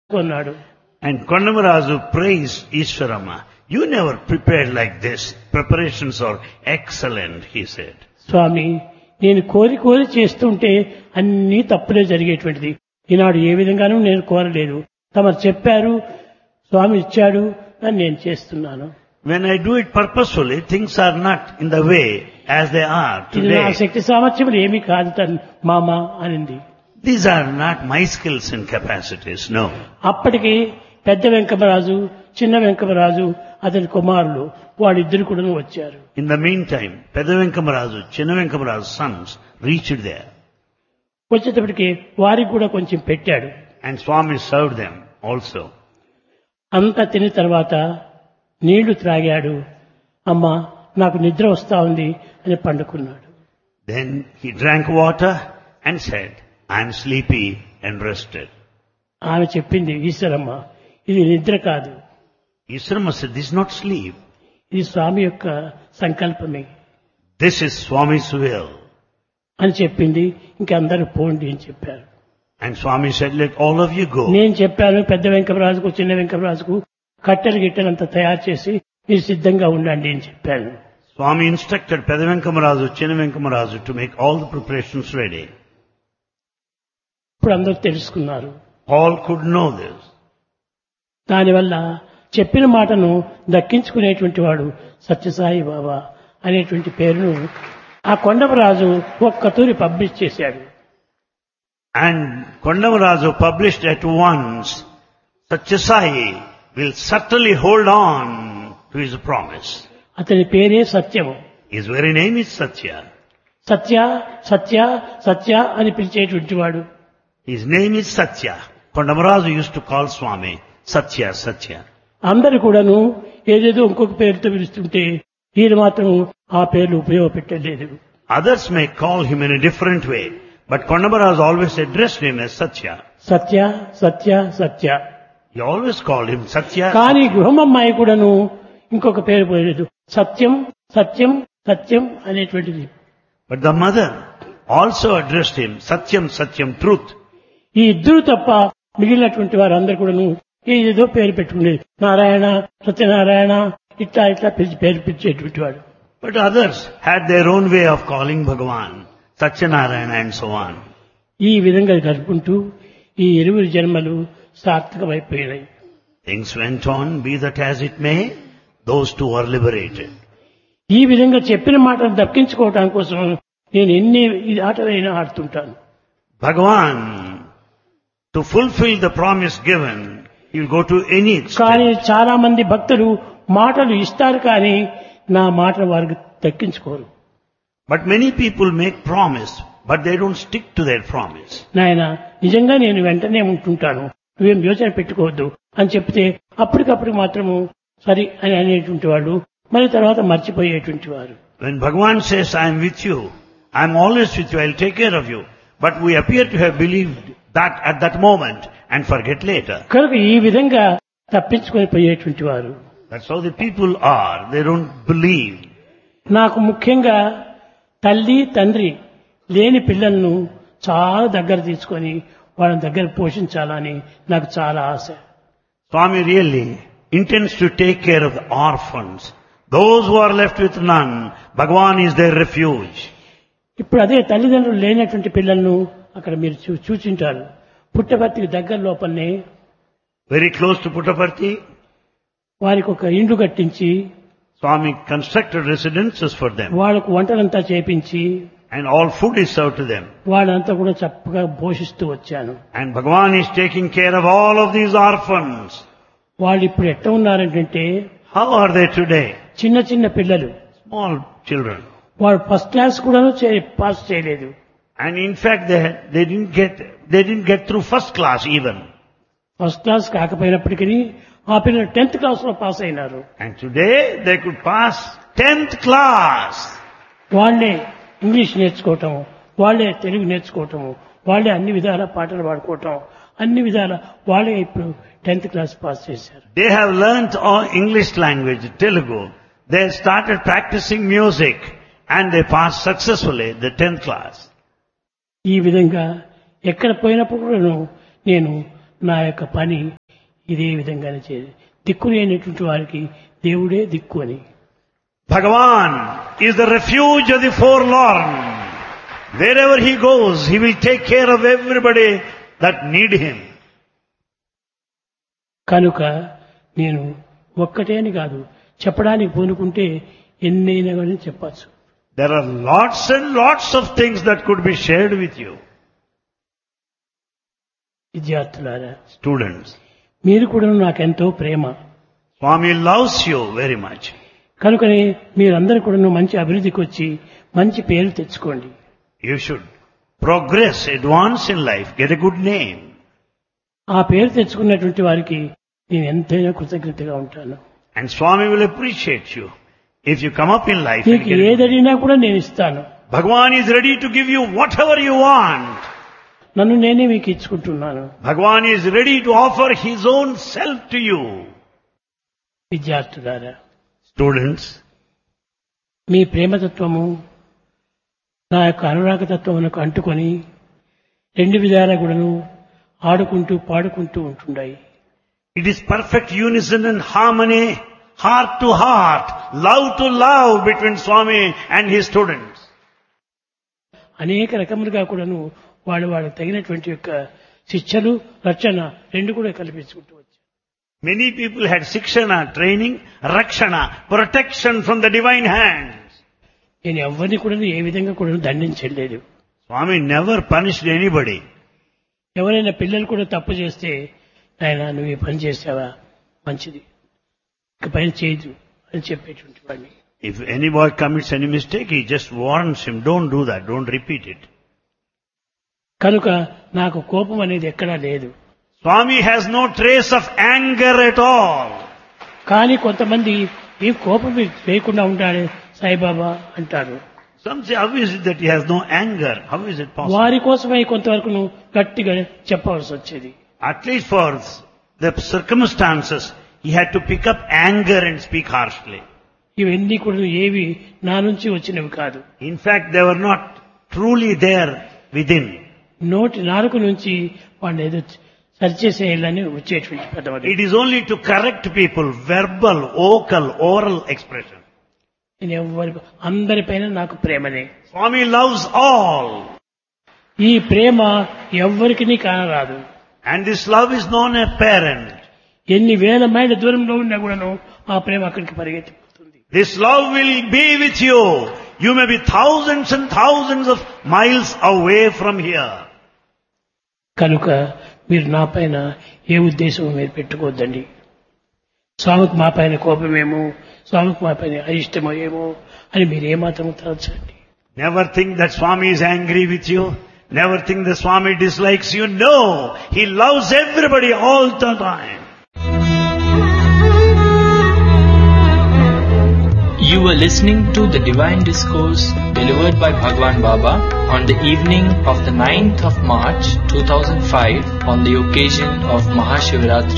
కొన్నాడు And Kondamarazu praised Ishwarama. You never prepared like this. Preparations are excellent, he said. స్వామి నేను కోరి కోరి చేస్తుంటే అన్నీ తప్పులే జరిగేటువంటిది ఈనాడు ఏ విధంగానూ నేను కోరలేదు తమరు చెప్పారు స్వామి ఇచ్చాడు అని నేను చేస్తున్నాను When I do it purposefully, things are not in the way as they are ఇది నా today. శక్తి సామర్థ్యములు ఏమీ కాదు తన్ మామ అనింది These are not my skills and capacities, no. అప్పటికి పెద్ద వెంకమరాజు చిన్న వెంకమరాజు అతని కుమారులు వాళ్ళిద్దరు కూడా వచ్చారు In the meantime, Pedavenkamarazu, Chinnavenkamarazu's sons reached there వచ్చేటప్పటికి వారికి కూడా కొంచెం పెట్టాడు and Swami served them also. అంతా తిన్న తర్వాత నీళ్లు త్రాగాడు అమ్మ నాకు నిద్ర వస్తా ఉంది అని పండుకున్నాడు Then he drank water and said, I am sleepy and rested. ఆమె చెప్పింది ఈశ్వరమ్మ ఇది నిద్ర కాదు Israma said, this is not sleep. ఇది స్వామి యొక్క సంకల్పమే This is Swami's will. అని చెప్పింది ఇంకందరూ పోండి అని చెప్పారు And Swami said, let all of you go. నేను చెప్పాను పెద్ద వెంకమరాజుకు చిన్న వెంకమరాజుకు కట్టెలు గిట్టెలంతా తయారు చేసి మీరు సిద్ధంగా ఉండండి అని చెప్పాను Swami instructed Pedavenkamarazu, Chinnavenkamarazu to make all the preparations ready. ఇప్పుడు అందరూ తెలుసుకున్నారు All could know this. దానివల్ల చెప్పిన మాటను దక్కించుకునేటువంటి వాడు సత్యసాయి బాబా అనేటువంటి పేరును ఆ కొండపరాజు ఒక్కతూరి పబ్లిష్ చేశాడు And Kondamarazu published at once, Satyasai will certainly hold on to his promise. అతని పేరే సత్యము His very name is Satya. సత్య సత్య సత్య అని పిలిచేటువంటి వాడు His name is Satya. Kondamarazu used to call Swami Satya, Satya. అందరు కూడాను ఏదేదో ఇంకొక పేరుతో పిలుస్తుంటే ఈయన మాత్రం ఆ పేర్లు ఉపయోగపెట్టలేదు Others may call him in a different way, but Kondamarazu always addressed him as Satya. Satya Satya Satya He always called him Satya. కానీ గృహమమ్మాయి కూడాను ఇంకొక పేరు పోయలేదు సత్యం సత్యం సత్యం అనేటువంటిది But the mother also addressed him Satyam, Satyam, truth. ఈ ఇద్దరు తప్ప మిగిలినటువంటి వారందరూ కూడాను ఏదేదో పేరు పెట్టుకునేది నారాయణ సత్యనారాయణ ఇట్లా ఇట్లా పిలిచి పేరు పిలిచేటువంటి వాడు But others had their own way of calling Bhagavan, Satyanarayana and so on. ఈ విధంగా జరుపుకుంటూ ఈ ఇరువురి జన్మలు సార్థకమైపోయినాయి Things went on, be that as it may, those two were liberated. ఈ విధంగా చెప్పిన మాటను దక్కించుకోవటం కోసం నేను ఎన్ని ఆటలైనా ఆడుతుంటాను Bhagavan, to fulfill the promise given, he will go to any కానీ extent. చాలా మంది భక్తులు మాటలు ఇస్తారు కానీ నా మాటలు వారికి దక్కించుకోరు But many people make promise, but they don't stick to their promise. నాయన నిజంగా నేను వెంటనే ఉంటుంటాను నువ్వేం యోచన పెట్టుకోవద్దు అని చెప్తే అప్పటికప్పుడు మాత్రము సరి అని అనేటువంటి వాడు మరి తర్వాత మర్చిపోయేటువంటి వారు When Bhagavan says, I am with you, I am always with you, I will take care of you. But we appear to have believed that at that moment and forget later. కనుక ఈ విధంగా తప్పించుకొని పోయేటువంటి వారు That's how the people are. They don't believe. నాకు ముఖ్యంగా తల్లి తండ్రి లేని పిల్లలను చాలా దగ్గర తీసుకొని వాళ్ళని దగ్గర పోషించాలని నాకు చాలా ఆశ Swami really intends to take care of the orphans. Those who are left with none, Bhagavan is their refuge. ఇప్పుడు అదే తల్లిదండ్రులు లేనటువంటి పిల్లలను అక్కడ మీరు చూ చూచింటారు పుట్టపర్తికి దగ్గర లోపలనే Very close to Puttaparthi, వారికి ఒక ఇండ్లు కట్టించి Swami constructed residences for them వాళ్ళకు వంటలంతా చేపించి and all food is served to them. వాళ్ళంతా కూడా చక్కగా పోషిస్తూ వచ్చాను And Bhagavan is taking care of all of these orphans. వాళ్ళు ఇప్పుడు ఎట్లా ఉన్నారంటే How are they today? చిన్న చిన్న పిల్లలు Small children. వాళ్ళు ఫస్ట్ క్లాస్ కూడాను చే- పాస్ చేయలేదు And in fact, they, they didn't get, they didn't get through first class even. First class కాకపోయినప్పటికీ ఆ పిల్లలు టెన్త్ క్లాస్ లో పాస్ అయినారు And today, they could pass 10th class. వాళ్ళే ఇంగ్లీష్ నేర్చుకోవటం వాళ్ళే తెలుగు నేర్చుకోవటము వాళ్ళే అన్ని విధాల పాటలు పాడుకోవటం అన్ని విధాల వాళ్ళే ఇప్పుడు టెన్త్ క్లాస్ పాస్ చేశారు They have learnt all English language, Telugu. They started practicing music and they passed successfully the 10th class. ఈ విధంగా ఎక్కడ పోయినప్పుడు కూడాను నేను నా యొక్క పని ఇదే విధంగానే చేయాలి దిక్కు లేనటువంటి వారికి దేవుడే దిక్కు అని Bhagavan is the refuge of the forlorn. Wherever he goes, he will take care of everybody that need him. కనుక నేను ఒక్కటే అని కాదు చెప్పడానికి పూనుకుంటే ఎన్నైనా కానీ చెప్పచ్చు There are lots and lots of things that could be shared with you. విద్యార్థులారా Students, మీరు కూడా నాకెంతో ప్రేమ Swami loves you very much. కనుకనే మీరందరూ కూడా మంచి అభివృద్ధికి వచ్చి మంచి పేరు తెచ్చుకోండి You should progress, advance in life, get a good name. ఆ పేరు తెచ్చుకున్నటువంటి వారికి నేను ఎంతైనా కృతజ్ఞతగా ఉంటాను And Swami will appreciate you if you come up in life and మీకు get a good ఏదడినా కూడా నేను ఇస్తాను Bhagavan is ready to give you whatever you want. నన్ను నేనే మీకు ఇచ్చుకుంటున్నాను Bhagavan is ready to offer his own self to you. విద్యార్థులారా Students, మీ ప్రేమతత్వము నా యొక్క అనురాగతత్వమునకు అంటుకొని రెండు విధాల కూడాను ఆడుకుంటూ పాడుకుంటూ ఉంటుండాయి it is perfect unison and harmony, heart to heart, love to love between Swami and his students. అనేక రకములుగా కూడాను వాళ్ళు వాళ్ళకి తగినటువంటి యొక్క శిక్షలు రక్షణ రెండు కూడా కల్పించుకుంటూ వచ్చారు Many people had Sikshana, training, Rakshana, protection from the divine hands. నేను ఎవరిని కూడా ఏ విధంగా కూడా దండించలేదు Swami never punished anybody. ఎవరైనా పిల్లలు కూడా తప్పు చేస్తే ఆయన నువ్వు ఈ పని చేసావా మంచిది ఇక పని చేయదు అని చెప్పేటువంటి వాడిని If any boy commits any mistake, he just warns him, don't do that, don't repeat it. కనుక నాకు కోపం అనేది ఎక్కడా లేదు Swami has no trace of anger at all. కానీ కొంతమంది ఈ కోపం లేకుండా ఉంటాడే సాయిబాబా అంటారు Some say, how is it that he has no anger? How is it possible? వారి కోసమై కొంతవరకు నువ్వు గట్టిగా చెప్పవలసి వచ్చేది At least for the circumstances, he had to pick up anger and speak harshly. ఇవన్నీ కూడా ఏవి నా నుంచి వచ్చినవి కాదు In fact, they were not truly there within. నోటి నాలుక నుంచి వాడిని ఏదో సరిచేసేయాలని వచ్చేటువంటి పెద్దవాడు It is only to correct people, verbal, vocal, oral expression. నేను ఎవరి అందరిపైన నాకు ప్రేమనే Swami loves all. ఈ ప్రేమ ఎవ్వరికి కానరాదు And this love is non apparent. ఎన్ని వేల మైళ్ళ దూరంలో ఉన్నా కూడాను ఆ ప్రేమ అక్కడికి పరిగెత్తిపోతుంది This love will be with you. You may be thousands and thousands of miles away from here. కనుక మీరు నా పైన ఏ ఉద్దేశం మీరు పెట్టుకోవద్దండి స్వామికి మా పైన కోపమేమో స్వామికి మా పైన అయిష్టమో ఏమో అని మీరు ఏమాత్రం తలచండి Never think that Swami is angry with you. Never think that Swami dislikes you. No, he loves everybody all the time. You were listening to the Divine Discourse delivered by Bhagwan Baba on the evening of the 9th of March 2005 on the occasion of Mahashivratri